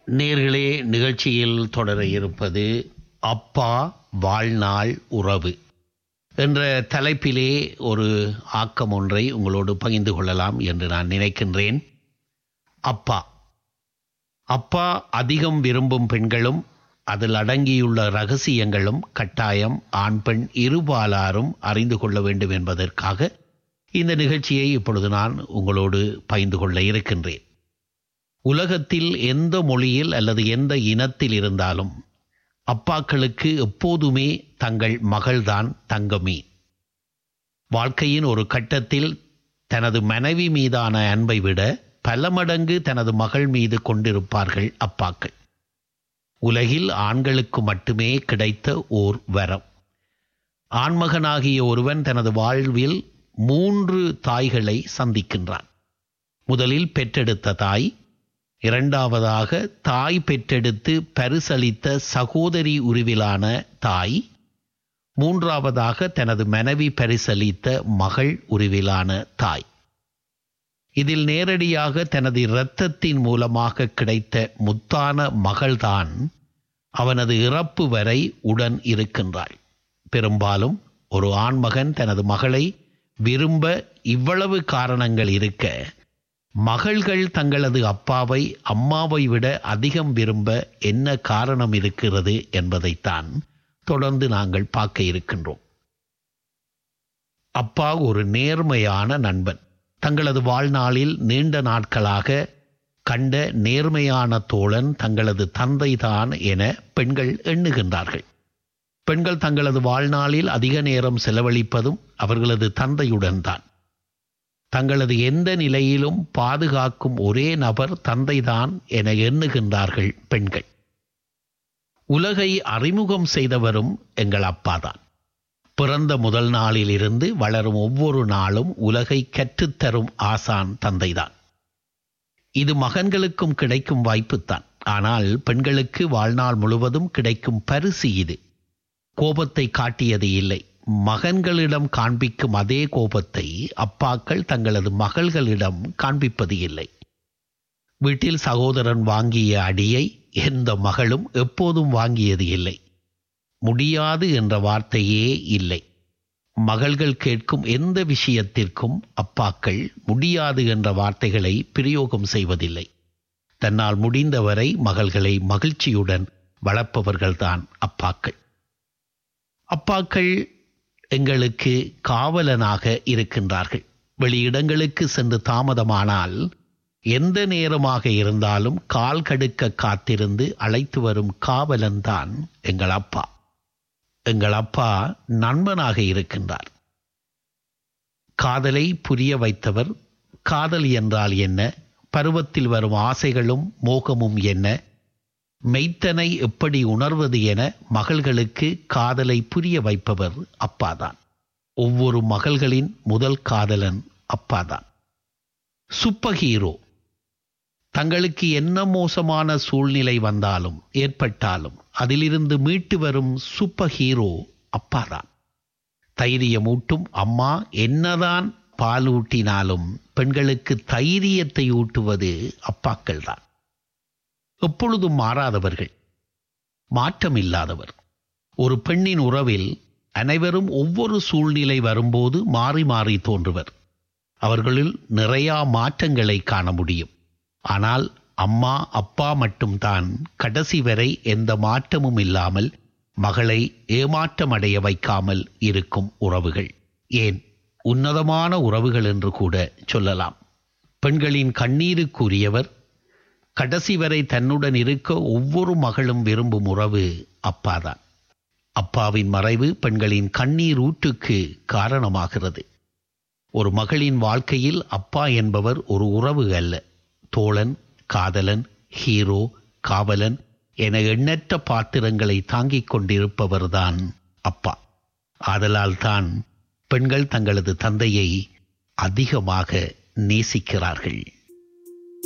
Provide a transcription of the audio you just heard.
நேர்களே நிகழ்ச்சியில் தொடர இருப்பது அப்பா வாழ்நாள் உறவு என்ற தலைப்பிலே ஒரு ஆக்கம் ஒன்றை உங்களோடு பகிர்ந்து கொள்ளலாம் என்று நான் நினைக்கின்றேன் அப்பா அப்பா அதிகம் விரும்பும் பெண்களும் அதில் அடங்கியுள்ள ரகசியங்களும் கட்டாயம் ஆண் பெண் இருபாலாரும் அறிந்து கொள்ள வேண்டும் என்பதற்காக இந்த நிகழ்ச்சியை இப்பொழுது நான் உங்களோடு பகிர்ந்து கொள்ள இருக்கின்றேன் உலகத்தில் எந்த மொழியில் அல்லது எந்த இனத்தில் இருந்தாலும் அப்பாக்களுக்கு எப்போதுமே தங்கள் மகள்தான் தங்கமே வாழ்க்கையின் ஒரு கட்டத்தில் தனது மனைவி மீதான அன்பை விட பல மடங்கு தனது மகள் மீது கொண்டிருப்பார்கள் அப்பாக்கள் உலகில் ஆண்களுக்கு மட்டுமே கிடைத்த ஓர் வரம் ஆண்மகனாகிய ஒருவன் தனது வாழ்வில் மூன்று தாய்களை சந்திக்கின்றான் முதலில் பெற்றெடுத்த தாய் இரண்டாவதாக தாய் பெற்றெடுத்து பரிசளித்த சகோதரி உருவிலான தாய் மூன்றாவதாக தனது மனைவி பரிசளித்த மகள் உருவிலான தாய் இதில் நேரடியாக தனது இரத்தத்தின் மூலமாக கிடைத்த முத்தான மகள்தான் அவனது இறப்பு வரை உடன் இருக்கின்றாள் பெரும்பாலும் ஒரு ஆண்மகன் தனது மகளை விரும்ப இவ்வளவு காரணங்கள் இருக்க மகள்கள் தங்களது அப்பாவை அம்மாவை விட அதிகம் விரும்ப என்ன காரணம் இருக்கிறது என்பதைத்தான் தொடர்ந்து நாங்கள் பார்க்க இருக்கின்றோம் அப்பா ஒரு நேர்மையான நண்பன் தங்களது வாழ்நாளில் நீண்ட நாட்களாக கண்ட நேர்மையான தோழன் தங்களது தந்தைதான் என பெண்கள் எண்ணுகின்றார்கள் பெண்கள் தங்களது வாழ்நாளில் அதிக நேரம் செலவழிப்பதும் அவர்களது தந்தையுடன் தான் தங்களது எந்த நிலையிலும் பாதுகாக்கும் ஒரே நபர் தந்தைதான் என எண்ணுகின்றார்கள் பெண்கள் உலகை அறிமுகம் செய்தவரும் எங்கள் அப்பாதான் பிறந்த முதல் நாளில் இருந்து வளரும் ஒவ்வொரு நாளும் உலகை கற்றுத்தரும் ஆசான் தந்தைதான் இது மகன்களுக்கும் கிடைக்கும் வாய்ப்புத்தான் ஆனால் பெண்களுக்கு வாழ்நாள் முழுவதும் கிடைக்கும் பரிசு இது கோபத்தை காட்டியது இல்லை மகன்களிடம் காண்பிக்கும் அதே கோபத்தை அப்பாக்கள் தங்களது மகள்களிடம் காண்பிப்பது இல்லை வீட்டில் சகோதரன் வாங்கிய அடியை எந்த மகளும் எப்போதும் வாங்கியது இல்லை முடியாது என்ற வார்த்தையே இல்லை மகள்கள் கேட்கும் எந்த விஷயத்திற்கும் அப்பாக்கள் முடியாது என்ற வார்த்தைகளை பிரயோகம் செய்வதில்லை தன்னால் முடிந்தவரை மகள்களை மகிழ்ச்சியுடன் வளர்ப்பவர்கள்தான் அப்பாக்கள் அப்பாக்கள் எங்களுக்கு காவலனாக இருக்கின்றார்கள் வெளியிடங்களுக்கு சென்று தாமதமானால் எந்த நேரமாக இருந்தாலும் கால் கடுக்க காத்திருந்து அழைத்து வரும் காவலன்தான் எங்கள் அப்பா எங்கள் அப்பா நண்பனாக இருக்கின்றார் காதலை புரிய வைத்தவர் காதல் என்றால் என்ன பருவத்தில் வரும் ஆசைகளும் மோகமும் என்ன மெய்த்தனை எப்படி உணர்வது என மகள்களுக்கு காதலை புரிய வைப்பவர் அப்பாதான் ஒவ்வொரு மகள்களின் முதல் காதலன் அப்பாதான் சூப்பர் ஹீரோ தங்களுக்கு என்ன மோசமான சூழ்நிலை வந்தாலும் ஏற்பட்டாலும் அதிலிருந்து மீட்டு வரும் சூப்பர் ஹீரோ அப்பாதான் தைரியமூட்டும் அம்மா என்னதான் பால் ஊட்டினாலும் பெண்களுக்கு தைரியத்தை ஊட்டுவது அப்பாக்கள் தான் எப்பொழுதும் மாறாதவர்கள் மாற்றம் இல்லாதவர் ஒரு பெண்ணின் உறவில் அனைவரும் ஒவ்வொரு சூழ்நிலை வரும்போது மாறி மாறி தோன்றுவர் அவர்களில் நிறையா மாற்றங்களை காண முடியும் ஆனால் அம்மா அப்பா மட்டும்தான் கடைசி வரை எந்த மாற்றமும் இல்லாமல் மகளை ஏமாற்றமடைய வைக்காமல் இருக்கும் உறவுகள் ஏன் உன்னதமான உறவுகள் என்று கூட சொல்லலாம் பெண்களின் கண்ணீருக்குரியவர் கடைசி வரை தன்னுடன் இருக்க ஒவ்வொரு மகளும் விரும்பும் உறவு அப்பாதான் அப்பாவின் மறைவு பெண்களின் கண்ணீர் ஊற்றுக்கு காரணமாகிறது ஒரு மகளின் வாழ்க்கையில் அப்பா என்பவர் ஒரு உறவு அல்ல தோழன் காதலன் ஹீரோ காவலன் என எண்ணற்ற பாத்திரங்களை தாங்கிக் கொண்டிருப்பவர்தான் அப்பா ஆதலால் தான் பெண்கள் தங்களது தந்தையை அதிகமாக நேசிக்கிறார்கள்